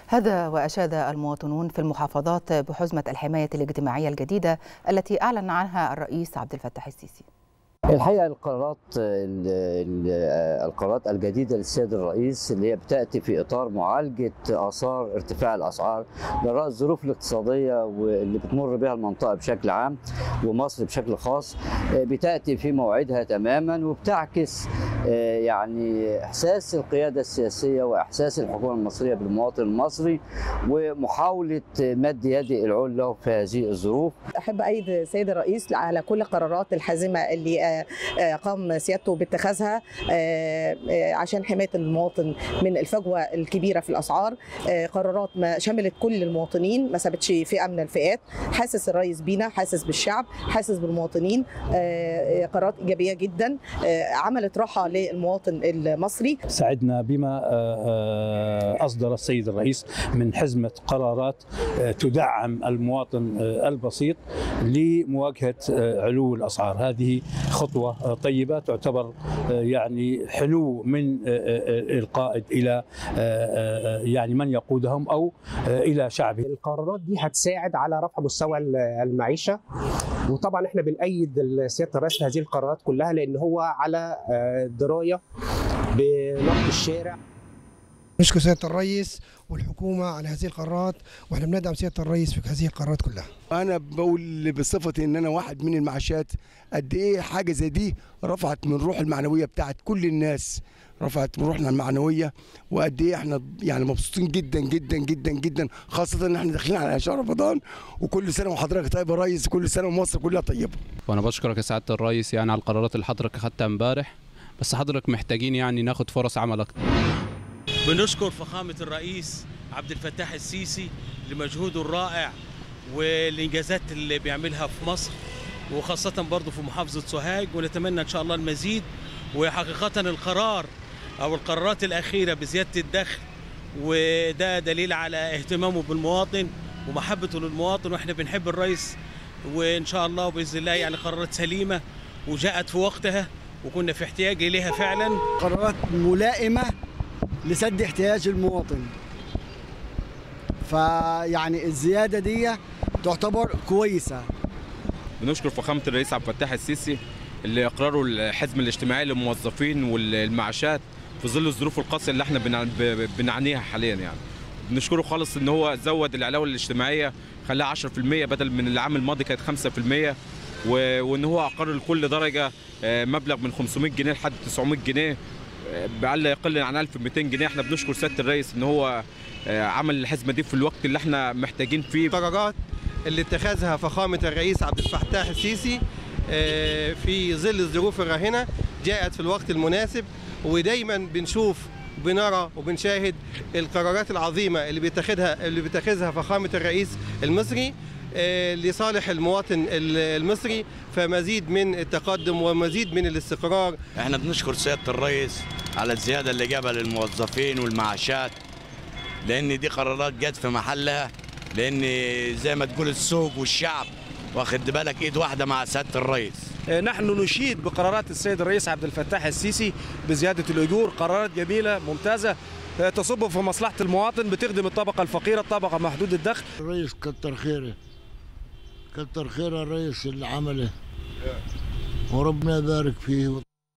هذا وأشاد المواطنون في المحافظات بحزمة الحماية الاجتماعية الجديدة التي أعلن عنها الرئيس عبد الفتاح السيسي الحقيقه القرارات القرارات الجديده للسيد الرئيس اللي هي بتاتي في اطار معالجه اثار ارتفاع الاسعار جراء الظروف الاقتصاديه واللي بتمر بها المنطقه بشكل عام ومصر بشكل خاص بتاتي في موعدها تماما وبتعكس يعني احساس القياده السياسيه واحساس الحكومه المصريه بالمواطن المصري ومحاوله مد يد العون له في هذه الظروف. احب ايد السيد الرئيس على كل القرارات الحازمه اللي قام سيادته باتخاذها عشان حمايه المواطن من الفجوه الكبيره في الاسعار قرارات ما شملت كل المواطنين ما سابتش فئه من الفئات حاسس الرئيس بينا حاسس بالشعب حاسس بالمواطنين قرارات ايجابيه جدا عملت راحه للمواطن المصري سعدنا بما اصدر السيد الرئيس من حزمه قرارات تدعم المواطن البسيط لمواجهه علو الاسعار هذه خطوه طيبه تعتبر يعني حنو من القائد الى يعني من يقودهم او الى شعبه القرارات دي هتساعد على رفع مستوى المعيشه وطبعا احنا بنأيد سياده الرئيس في هذه القرارات كلها لان هو على درايه بنقد الشارع نشكر سياده الرئيس والحكومه على هذه القرارات واحنا بندعم سياده الرئيس في هذه القرارات كلها. انا بقول بصفتي ان انا واحد من المعاشات قد ايه حاجه زي دي رفعت من الروح المعنويه بتاعت كل الناس رفعت من روحنا المعنويه وقد ايه احنا يعني مبسوطين جدا جدا جدا جدا خاصه ان احنا داخلين على شهر رمضان وكل سنه وحضرتك طيب يا ريس كل سنه ومصر كلها طيبه. وانا بشكرك يا سعاده الرئيس يعني على القرارات اللي حضرتك اخذتها امبارح بس حضرتك محتاجين يعني ناخد فرص عمل اكتر. بنشكر فخامة الرئيس عبد الفتاح السيسي لمجهوده الرائع والإنجازات اللي بيعملها في مصر وخاصة برضه في محافظة سوهاج ونتمنى إن شاء الله المزيد وحقيقة القرار أو القرارات الأخيرة بزيادة الدخل وده دليل على اهتمامه بالمواطن ومحبته للمواطن واحنا بنحب الرئيس وإن شاء الله وبإذن الله يعني قرارات سليمة وجاءت في وقتها وكنا في احتياج إليها فعلا قرارات ملائمة لسد احتياج المواطن فيعني الزياده دي تعتبر كويسه بنشكر فخامه الرئيس عبد الفتاح السيسي اللي اقراره الحزم الاجتماعي للموظفين والمعاشات في ظل الظروف القاسيه اللي احنا بنعانيها حاليا يعني بنشكره خالص ان هو زود العلاوه الاجتماعيه خلاها 10% بدل من العام الماضي كانت 5% وان هو اقر لكل درجه مبلغ من 500 جنيه لحد 900 جنيه بأقل يقل عن 1200 جنيه احنا بنشكر سياده الرئيس ان هو عمل الحزمه دي في الوقت اللي احنا محتاجين فيه القرارات اللي اتخذها فخامه الرئيس عبد الفتاح السيسي في ظل الظروف الراهنه جاءت في الوقت المناسب ودايما بنشوف بنرى وبنشاهد القرارات العظيمه اللي بيتخذها اللي بيتخذها فخامه الرئيس المصري لصالح المواطن المصري فمزيد من التقدم ومزيد من الاستقرار احنا بنشكر سياده الرئيس على الزياده اللي جابها للموظفين والمعاشات لان دي قرارات جت في محلها لان زي ما تقول السوق والشعب واخد بالك ايد واحده مع سياده الرئيس نحن نشيد بقرارات السيد الرئيس عبد الفتاح السيسي بزياده الاجور قرارات جميله ممتازه تصب في مصلحه المواطن بتخدم الطبقه الفقيره الطبقه محدود الدخل الرئيس كتر خيره كتر خير الرئيس اللي عمله وربنا يبارك فيه